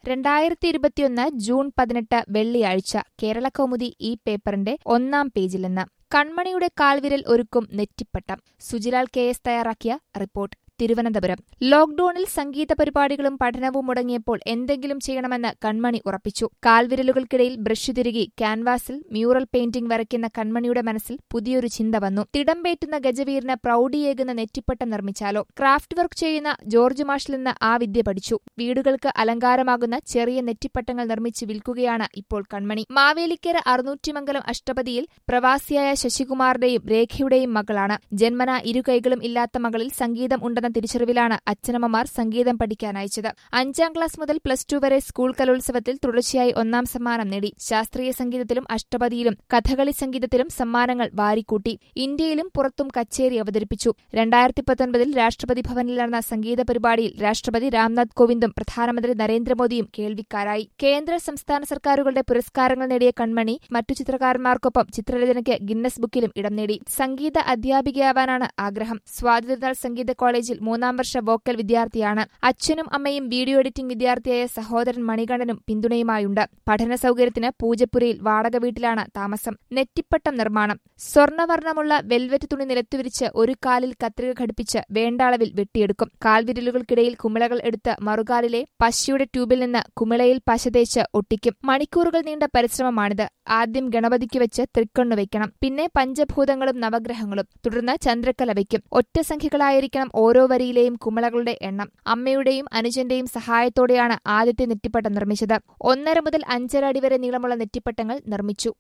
രണ്ടായിരത്തി ഇരുപത്തിയൊന്ന് ജൂൺ പതിനെട്ട് വെള്ളിയാഴ്ച കേരളകൗമുദി ഈ പേപ്പറിന്റെ ഒന്നാം പേജിൽ നിന്ന് കൺമണിയുടെ കാൽവിരൽ ഒരുക്കും നെറ്റിപ്പട്ടം സുജിലാൽ കെ എസ് തയ്യാറാക്കിയ റിപ്പോർട്ട് തിരുവനന്തപുരം ലോക്ഡൌണിൽ സംഗീത പരിപാടികളും പഠനവും മുടങ്ങിയപ്പോൾ എന്തെങ്കിലും ചെയ്യണമെന്ന് കൺമണി ഉറപ്പിച്ചു കാൽവിരലുകൾക്കിടയിൽ ബ്രഷ് തിരുകി ക്യാൻവാസിൽ മ്യൂറൽ പെയിന്റിംഗ് വരയ്ക്കുന്ന കൺമണിയുടെ മനസ്സിൽ പുതിയൊരു ചിന്ത വന്നു തിടമ്പേറ്റുന്ന ഗജവീറിന് പ്രൌഢിയേകുന്ന നെറ്റിപ്പട്ടം നിർമ്മിച്ചാലോ ക്രാഫ്റ്റ് വർക്ക് ചെയ്യുന്ന ജോർജ് മാഷിൽ നിന്ന് ആ വിദ്യ പഠിച്ചു വീടുകൾക്ക് അലങ്കാരമാകുന്ന ചെറിയ നെറ്റിപ്പട്ടങ്ങൾ നിർമ്മിച്ച് വിൽക്കുകയാണ് ഇപ്പോൾ കൺമണി മാവേലിക്കര അറുന്നൂറ്റിമംഗലം അഷ്ടപതിയിൽ പ്രവാസിയായ ശശികുമാറിന്റെയും രേഖയുടെയും മകളാണ് ജന്മന ഇരു കൈകളും ഇല്ലാത്ത മകളിൽ സംഗീതം ഉണ്ടെന്ന തിരിച്ചറിവിലാണ് അച്ഛനമ്മമാർ സംഗീതം പഠിക്കാൻ അയച്ചത് അഞ്ചാം ക്ലാസ് മുതൽ പ്ലസ് ടു വരെ സ്കൂൾ കലോത്സവത്തിൽ തുടർച്ചയായി ഒന്നാം സമ്മാനം നേടി ശാസ്ത്രീയ സംഗീതത്തിലും അഷ്ടപതിയിലും കഥകളി സംഗീതത്തിലും സമ്മാനങ്ങൾ വാരിക്കൂട്ടി ഇന്ത്യയിലും പുറത്തും കച്ചേരി അവതരിപ്പിച്ചു രണ്ടായിരത്തി പത്തൊൻപതിൽ രാഷ്ട്രപതി ഭവനിൽ നടന്ന സംഗീത പരിപാടിയിൽ രാഷ്ട്രപതി രാംനാഥ് കോവിന്ദും പ്രധാനമന്ത്രി നരേന്ദ്രമോദിയും കേൾവിക്കാരായി കേന്ദ്ര സംസ്ഥാന സർക്കാരുകളുടെ പുരസ്കാരങ്ങൾ നേടിയ കൺമണി മറ്റു ചിത്രകാരന്മാർക്കൊപ്പം ചിത്രരചനയ്ക്ക് ഗിന്നസ് ബുക്കിലും ഇടം നേടി സംഗീത അധ്യാപികയാവാനാണ് ആഗ്രഹം സ്വാതിരുന്നാൾ സംഗീത കോളേജിൽ മൂന്നാം വർഷ വോക്കൽ വിദ്യാർത്ഥിയാണ് അച്ഛനും അമ്മയും വീഡിയോ എഡിറ്റിംഗ് വിദ്യാർത്ഥിയായ സഹോദരൻ മണികണ്ഠനും പിന്തുണയുമായുണ്ട് പഠന സൗകര്യത്തിന് പൂജപ്പുരയിൽ വാടക വീട്ടിലാണ് താമസം നെറ്റിപ്പട്ടം നിർമ്മാണം സ്വർണ്ണവർണ്ണമുള്ള വെൽവെറ്റ് തുണി നിലത്തുവിരിച്ച് ഒരു കാലിൽ കത്രിക ഘടിപ്പിച്ച് വേണ്ട അളവിൽ വെട്ടിയെടുക്കും കാൽവിരലുകൾക്കിടയിൽ കുമിളകൾ എടുത്ത് മറുകാലിലെ പശയുടെ ട്യൂബിൽ നിന്ന് കുമിളയിൽ പശ തേച്ച് ഒട്ടിക്കും മണിക്കൂറുകൾ നീണ്ട പരിശ്രമമാണിത് ആദ്യം ഗണപതിക്ക് വെച്ച് തൃക്കണ്ണു വയ്ക്കണം പിന്നെ പഞ്ചഭൂതങ്ങളും നവഗ്രഹങ്ങളും തുടർന്ന് ചന്ദ്രക്കല വയ്ക്കും ഒറ്റ സംഖ്യകളായിരിക്കണം ഓരോ വരിയിലെയും കുമിളകളുടെ എണ്ണം അമ്മയുടെയും അനുജന്റെയും സഹായത്തോടെയാണ് ആദ്യത്തെ നെറ്റിപ്പട്ടം നിർമ്മിച്ചത് ഒന്നര മുതൽ അഞ്ചര അടി വരെ നീളമുള്ള നെറ്റിപ്പട്ടങ്ങൾ നിർമ്മിച്ചു